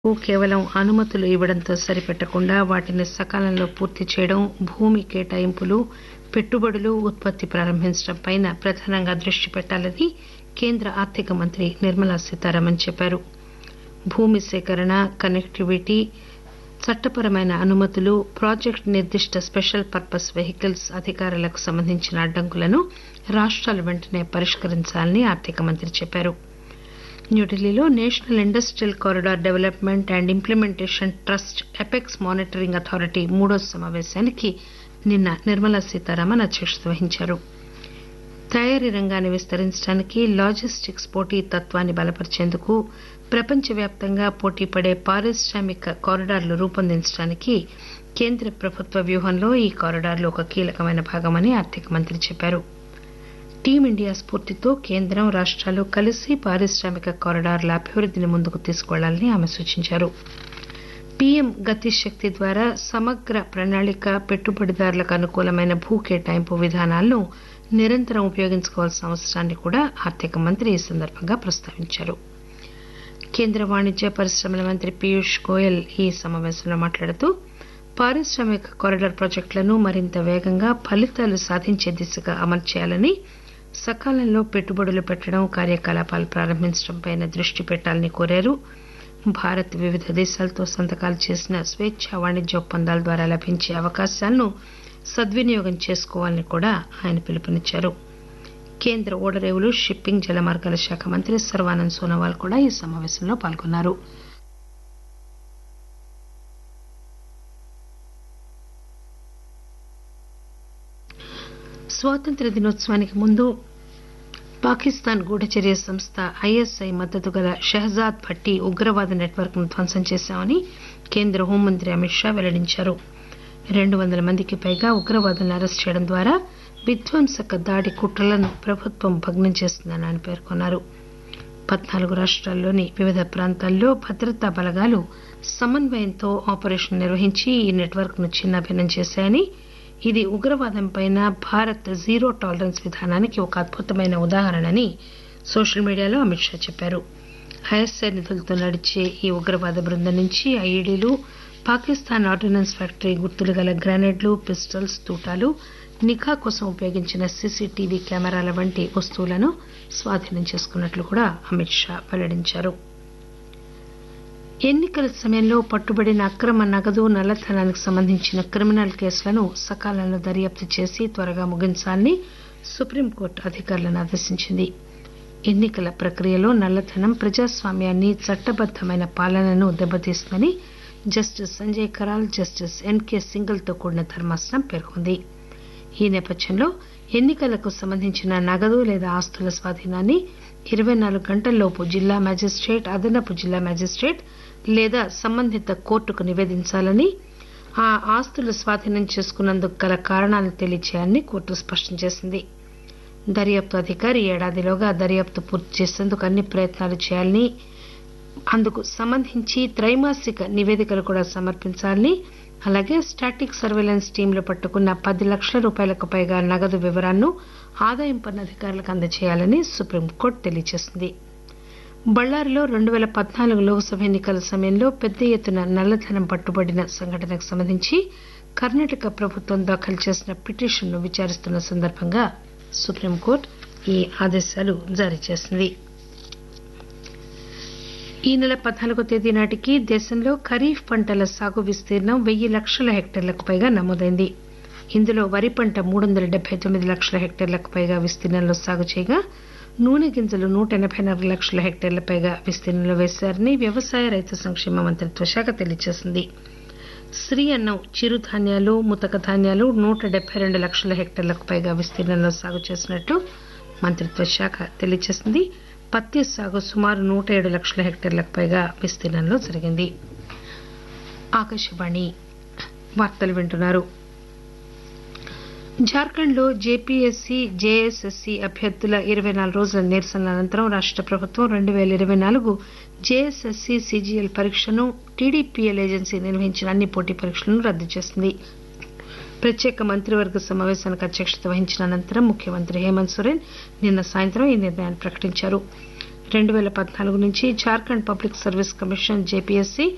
కు కేవలం అనుమతులు ఇవ్వడంతో సరిపెట్టకుండా వాటిని సకాలంలో పూర్తి చేయడం భూమి కేటాయింపులు పెట్టుబడులు ఉత్పత్తి ప్రారంభించడంపై ప్రధానంగా దృష్టి పెట్టాలని కేంద్ర ఆర్థిక మంత్రి నిర్మలా సీతారామన్ చెప్పారు భూమి సేకరణ కనెక్టివిటీ చట్టపరమైన అనుమతులు ప్రాజెక్టు నిర్దిష్ట స్పెషల్ పర్పస్ వెహికల్స్ అధికారాలకు సంబంధించిన అడ్డంకులను రాష్టాలు వెంటనే పరిష్కరించాలని ఆర్థిక మంత్రి చెప్పారు న్యూఢిల్లీలో national industrial corridor development and implementation trust apex monitoring authority మూడో సమాపేశానికి నిన్న నిర్మలా సీతారామన్ అధ్యక్షత వహించారు తయారీ రంగాన్ని విస్తరించడానికి లాజిస్టిక్స్ పోటీతత్వాన్ని బలపరిచేందుకు ప్రపంచవ్యాప్తంగా పోటీపడే పారిశ్రామిక కారిడార్లు రూపొందించడానికి కేంద్ర ప్రభుత్వ వ్యూహంలో ఈ కారిడార్లు ఒక కీలకమైన భాగమని ఆర్థిక మంత్రి చెప్పారు టీమిండియా స్పూర్తితో కేంద్రం రాష్టాలు కలిసి పారిశ్రామిక కారిడార్ల అభివృద్దిని ముందుకు తీసుకుపెళ్లాలని ఆమె సూచించారు పీఎం గతి శక్తి ద్వారా సమగ్ర ప్రణాళిక పెట్టుబడిదారులకు అనుకూలమైన భూ కేటాయింపు విధానాలను నిరంతరం ఉపయోగించుకోవాల్సిన అవసరాన్ని కూడా ఆర్థిక మంత్రి ఈ సందర్భంగా ప్రస్తావించారు కేంద్ర వాణిజ్య పరిశ్రమల మంత్రి పీయూష్ గోయల్ ఈ సమాపేశంలో మాట్లాడుతూ పారిశ్రామిక కారిడార్ ప్రాజెక్టులను మరింత వేగంగా ఫలితాలు సాధించే దిశగా అమలు చేయాలని సకాలంలో పెట్టుబడులు పెట్టడం కార్యకలాపాలు ప్రారంభించడంపై దృష్టి పెట్టాలని కోరారు భారత్ వివిధ దేశాలతో సంతకాలు చేసిన స్వేచ్ఛా వాణిజ్య ఒప్పందాల ద్వారా లభించే అవకాశాలను సద్వినియోగం చేసుకోవాలని కూడా ఆయన పిలుపునిచ్చారు కేంద్ర ఓడరేవులు షిప్పింగ్ జలమార్గాల శాఖ మంత్రి సర్వానంద్ సోనోవాల్ కూడా ఈ సమాపేశంలో పాల్గొన్నారు స్వాతంత్ర్య దినోత్సవానికి ముందు పాకిస్తాన్ గూఢచర్య సంస్థ ఐఎస్ఐ మద్దతు గల షెహజాద్ భట్టి ఉగ్రవాద నెట్వర్క్ ను ధ్వంసం చేశామని కేంద్ర హోంమంత్రి అమిత్ షా వెల్లడించారు రెండు వందల మందికి పైగా ఉగ్రవాదులను అరెస్టు చేయడం ద్వారా విధ్వంసక దాడి కుట్రలను ప్రభుత్వం భగ్నం చేస్తుందని ఆయన పేర్కొన్నారు పద్నాలుగు రాష్టాల్లోని వివిధ ప్రాంతాల్లో భద్రతా బలగాలు సమన్వయంతో ఆపరేషన్ నిర్వహించి ఈ నెట్వర్క్ ను చిన్నాభిన్నం చేశాయని ఇది ఉగ్రవాదంపై భారత్ జీరో టాలరెన్స్ విధానానికి ఒక అద్భుతమైన ఉదాహరణని సోషల్ మీడియాలో అమిత్ షా చెప్పారు ఐఎస్ఐ నిధులతో నడిచే ఈ ఉగ్రవాద బృందం నుంచి ఐఈడీలు పాకిస్తాన్ ఆర్డినెన్స్ ఫ్యాక్టరీ గుర్తులు గల గ్రానైడ్లు పిస్టల్స్ తూటాలు నిఘా కోసం ఉపయోగించిన సీసీటీవీ కెమెరాల వంటి వస్తువులను స్వాధీనం చేసుకున్నట్లు కూడా అమిత్ షా వెల్లడించారు ఎన్నికల సమయంలో పట్టుబడిన అక్రమ నగదు నల్లధనానికి సంబంధించిన క్రిమినల్ కేసులను సకాలంలో దర్యాప్తు చేసి త్వరగా ముగించాలని సుప్రీంకోర్టు అధికారులను ఆదేశించింది ఎన్నికల ప్రక్రియలో నల్లధనం ప్రజాస్వామ్యాన్ని చట్టబద్దమైన పాలనను దెబ్బతీస్తుందని justice Sanjay Karol justice N K సింగల్ తో కూడిన ధర్మాసనం పేర్కొంది ఈ నేపథ్యంలో ఎన్నికలకు సంబంధించిన నగదు లేదా ఆస్తుల స్వాధీనాన్ని ఇరవై నాలుగు గంటల్లోపు జిల్లా మేజిస్టేట్ అదనపు జిల్లా మేజిస్టేట్ లేదా సంబంధిత కోర్టుకు నివేదించాలని ఆ ఆస్తులు స్వాధీనం చేసుకున్నందుకు గల కారణాలను తెలియచేయాలని కోర్టు స్పష్టం చేసింది దర్యాప్తు అధికారి ఏడాదిలోగా దర్యాప్తు పూర్తి చేసేందుకు అన్ని ప్రయత్నాలు చేయాలని అందుకు సంబంధించి త్రైమాసిక నివేదికలు కూడా సమర్పించాలని అలాగే స్టాటిక్ సర్వేలెన్స్ టీంలు పట్టుకున్న పది లక్షల రూపాయలకు పైగా నగదు వివరాలను ఆదాయం పన్ను అధికారులకు అందజేయాలని సుప్రీంకోర్టు తెలియజేసింది బళ్లారిలో రెండు పేల పద్నాలుగు లోక్సభ ఎన్నికల సమయంలో పెద్ద ఎత్తున నల్లధనం పట్టుబడిన సంఘటనకు సంబంధించి కర్ణాటక ప్రభుత్వం దాఖలు చేసిన పిటిషన్ను విచారిస్తున్న సందర్భంగా సుప్రీంకోర్టు ఈ ఆదేశాలు జారీ చేసింది ఈ నెల పద్నాలుగో తేదీ నాటికి దేశంలో ఖరీఫ్ పంటల సాగు విస్తీర్ణం వెయ్యి లక్షల హెక్టార్లకు పైగా నమోదైంది ఇందులో వరి పంట మూడు వందల డెబ్బై తొమ్మిది లక్షల హెక్టార్లకు పైగా విస్తీర్ణంలో సాగు చేయగా నూనె గింజలు నూట ఎనబై నాలుగు లక్షల హెక్టార్ల పైగా విస్తీర్ణంలో వేశారని వ్యవసాయ రైతు సంక్షేమ మంత్రిత్వ శాఖ తెలియజేసింది శ్రీ అన్నం చిరుధాన్యాలు ముతక ధాన్యాలు నూట డెబ్బై రెండు లక్షల హెక్టార్లకు పైగా విస్తీర్ణంలో సాగు చేసినట్లు మంత్రిత్వ శాఖ తెలియజేసింది పత్తి సాగు సుమారు నూట ఏడు లక్షల హెక్టార్లకు పైగా విస్తీర్ణంలో జరిగింది ఆకాశవాణి వార్తలు వింటున్నారు జార్ఖండ్ లో జేపీఎస్సీ జేఎస్ఎస్సీ అభ్యర్థుల ఇరవై నాలుగు రోజుల నిరసనల అనంతరం రాష్ట ప్రభుత్వం రెండు పేల ఇరవై నాలుగు జేఎస్ఎస్సీ సీజీఎల్ పరీక్షను టీడీపీఎల్ ఏజెన్సీ నిర్వహించిన అన్ని పోటీ పరీక్షలను రద్దు చేసింది ప్రత్యేక మంత్రివర్గ సమావేశానికి అధ్యక్షత వహించిన అనంతరం ముఖ్యమంత్రి హేమంత్ సోరెన్ నిన్న సాయంత్రం ఈ నిర్ణయాన్ని ప్రకటించారు రెండు పేల పద్నాలుగు నుంచి Jharkhand public service commission JPSC